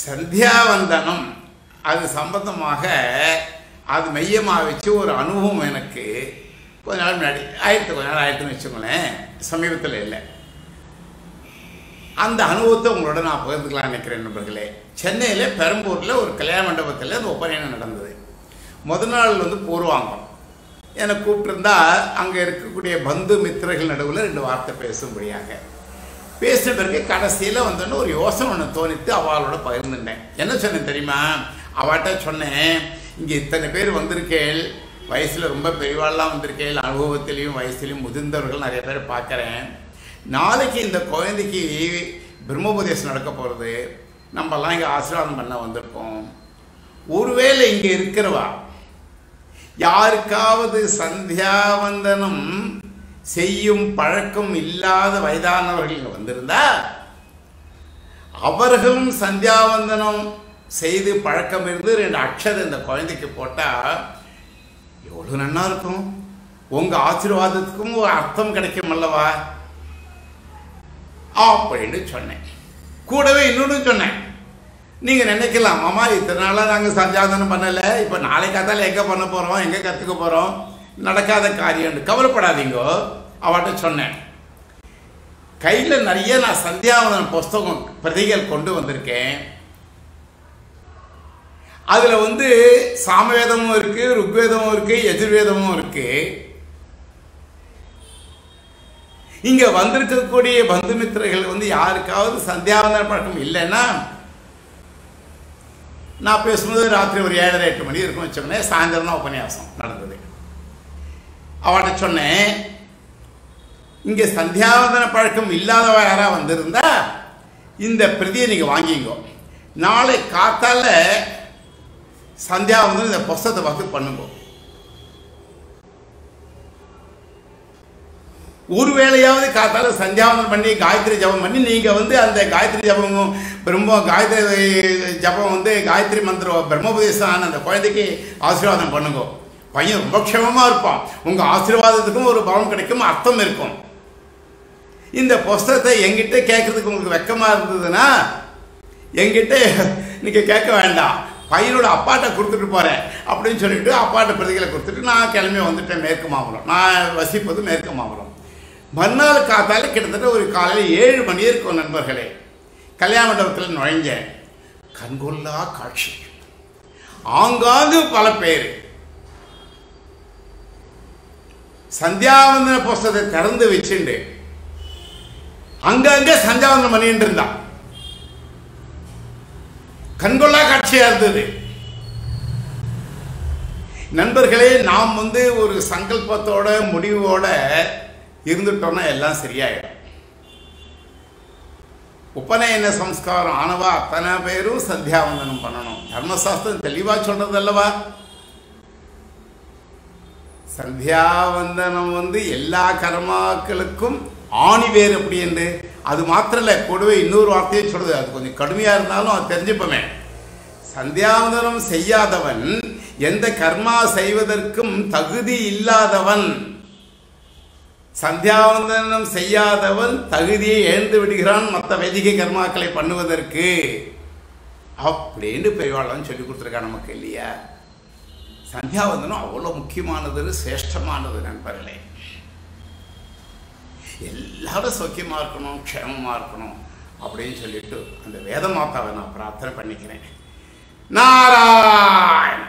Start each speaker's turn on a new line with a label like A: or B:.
A: சந்தியாவந்தனம் அது சம்பந்தமாக அது மையமாக வச்சு ஒரு அனுபவம் எனக்கு கொஞ்ச நாள் முன்னாடி ஆயிரத்து கொஞ்ச நாள் ஆயிரத்துன்னு வச்சுக்கோங்களேன் சமீபத்தில் இல்லை அந்த அனுபவத்தை உங்களோட நான் பகிர்ந்துக்கலாம் நினைக்கிறேன் நண்பர்களே சென்னையில் பெரம்பூரில் ஒரு கல்யாண மண்டபத்தில் அந்த ஒப்பனையம் நடந்தது முத நாள் வந்து பூர்வாங்கம் என்னை கூப்பிட்டுருந்தா அங்கே இருக்கக்கூடிய பந்து மித்திரர்கள் நடுவில் ரெண்டு வார்த்தை பேசும்படியாக பேசின பிறகு கடைசியில் வந்தோன்னு ஒரு யோசனை ஒன்று தோணித்து அவளோட பகிர்ந்துட்டேன் என்ன சொன்னேன் தெரியுமா அவட்ட சொன்னேன் இங்கே இத்தனை பேர் வந்திருக்கேள் வயசில் ரொம்ப பெரியவாள்லாம் வந்திருக்கேள் அனுபவத்திலையும் வயசுலையும் முதிர்ந்தவர்கள் நிறைய பேர் பார்க்குறேன் நாளைக்கு இந்த குழந்தைக்கு பிரம்மோபதேசம் நடக்க போகிறது நம்மலாம் இங்கே ஆசீர்வாதம் பண்ண வந்திருக்கோம் ஒருவேளை இங்கே இருக்கிறவா யாருக்காவது சந்தியாவந்தனம் செய்யும் பழக்கம் இல்லாத வயதானவர்கள் இங்க வந்திருந்தா அவர்களும் சந்தியாவந்தனம் செய்து பழக்கம் இருந்து ரெண்டு அக்ஷரம் இந்த குழந்தைக்கு போட்டால் எவ்வளோ நன்னா இருக்கும் உங்கள் ஆசீர்வாதத்துக்கும் ஒரு அர்த்தம் கிடைக்கும் அல்லவா அப்படின்னு சொன்னேன் கூடவே இன்னொன்று சொன்னேன் நீங்கள் நினைக்கலாம் மாமா இத்தனை நாளாக நாங்கள் சஞ்சாதனம் பண்ணலை இப்போ நாளை காத்தால எங்கே பண்ண போகிறோம் எங்கே கற்றுக்க போகிறோம் நடக்காத காரியம்னு கவலைப்படாதீங்கோ அவட்ட சொன்னேன் கையில் நிறைய நான் சந்தியாவதன புஸ்தகம் பிரதிகள் கொண்டு வந்திருக்கேன் அதில் வந்து சாமவேதமும் இருக்குது ருக்வேதமும் இருக்குது எதிர்வேதமும் இருக்குது இங்க வந்திருக்கக்கூடிய பந்துமித்திரர்கள் வந்து யாருக்காவது சந்தியாவந்தன பழக்கம் இல்லைன்னா நான் பேசும்போது ராத்திரி ஒரு ஏழரை எட்டு மணி இருக்கும் வச்சோன்னே சாயந்தரம் தான் உபன்யாசம் நடந்தது அவட்ட சொன்னேன் இங்க சந்தியாவந்தன பழக்கம் இல்லாதவ யாரா வந்திருந்தா இந்த பிரதியை நீங்க வாங்கிங்கோ நாளை காத்தால சந்தியாவந்தனம் இந்த புஸ்தத்தை பார்த்து பண்ணுங்க ஒரு வேளையாவது காத்தால சந்தியாவந்தனம் பண்ணி காயத்ரி ஜபம் பண்ணி நீங்கள் வந்து அந்த காயத்ரி ஜபமும் பிரம்ம காயத்ரி ஜபம் வந்து காயத்ரி மந்திரம் பிரம்மோபதேசம் ஆன அந்த குழந்தைக்கு ஆசீர்வாதம் பண்ணுங்க பையன் ரொம்ப க்ஷமமாக இருப்பான் உங்கள் ஆசீர்வாதத்துக்கும் ஒரு பலம் கிடைக்கும் அர்த்தம் இருக்கும் இந்த புஸ்தகத்தை எங்கிட்ட கேட்கறதுக்கு உங்களுக்கு வெக்கமாக இருந்ததுன்னா எங்கிட்ட நீங்கள் கேட்க வேண்டாம் பையனோட அப்பாட்ட கொடுத்துட்டு போகிறேன் அப்படின்னு சொல்லிட்டு அப்பாட்ட பிரதிகளை கொடுத்துட்டு நான் கிளம்பி வந்துட்டேன் மேற்கு மாம்பலம் நான் வசிப்பது மேற்கு மாம்பலம் மறுநாள் காத்தால கிட்டத்தட்ட ஒரு காலையில் ஏழு மணி இருக்கும் நண்பர்களே கல்யாண மண்டபத்தில் நுழைஞ்சேன் கண்கொள்ளா காட்சி ஆங்காங்கு பல பேர் சந்தியாவந்தன புஸ்தகத்தை திறந்து வச்சுண்டு அங்கங்க சந்தியாவந்தனம் பண்ணிட்டு இருந்தான் கண்கொள்ளா காட்சியா இருந்தது நண்பர்களே நாம் வந்து ஒரு சங்கல்பத்தோட முடிவோட இருந்துட்டோம்னா எல்லாம் சரியாயிடும் உபநயன சம்ஸ்காரம் ஆனவா அத்தனை பேரும் சந்தியாவந்தனம் பண்ணணும் தர்மசாஸ்திரம் தெளிவா சொல்றது அல்லவா சந்தியாவந்தனம் வந்து எல்லா கர்மாக்களுக்கும் ஆணி வேர் அப்படி என்று அது மாத்திரம் இல்லை கூடவே இன்னொரு வார்த்தையை சொல்றது அது கொஞ்சம் கடுமையாக இருந்தாலும் அது தெரிஞ்சுப்போமே சந்தியாவந்தனம் செய்யாதவன் எந்த கர்மா செய்வதற்கும் தகுதி இல்லாதவன் சந்தியாவந்தனம் செய்யாதவன் தகுதியை இழந்து விடுகிறான் மற்ற வைதிக கர்மாக்களை பண்ணுவதற்கு அப்படின்னு பெரியவாளன் சொல்லி கொடுத்துருக்கான் நமக்கு இல்லையா சந்தியாவந்தனம் அவ்வளோ முக்கியமானது சிரேஷ்டமானது நண்பர்களே எல்லாரும் சௌக்கியமாக இருக்கணும் க்ஷேமமாக இருக்கணும் அப்படின்னு சொல்லிட்டு அந்த வேத மாதாவை நான் பிரார்த்தனை பண்ணிக்கிறேன் நாராயண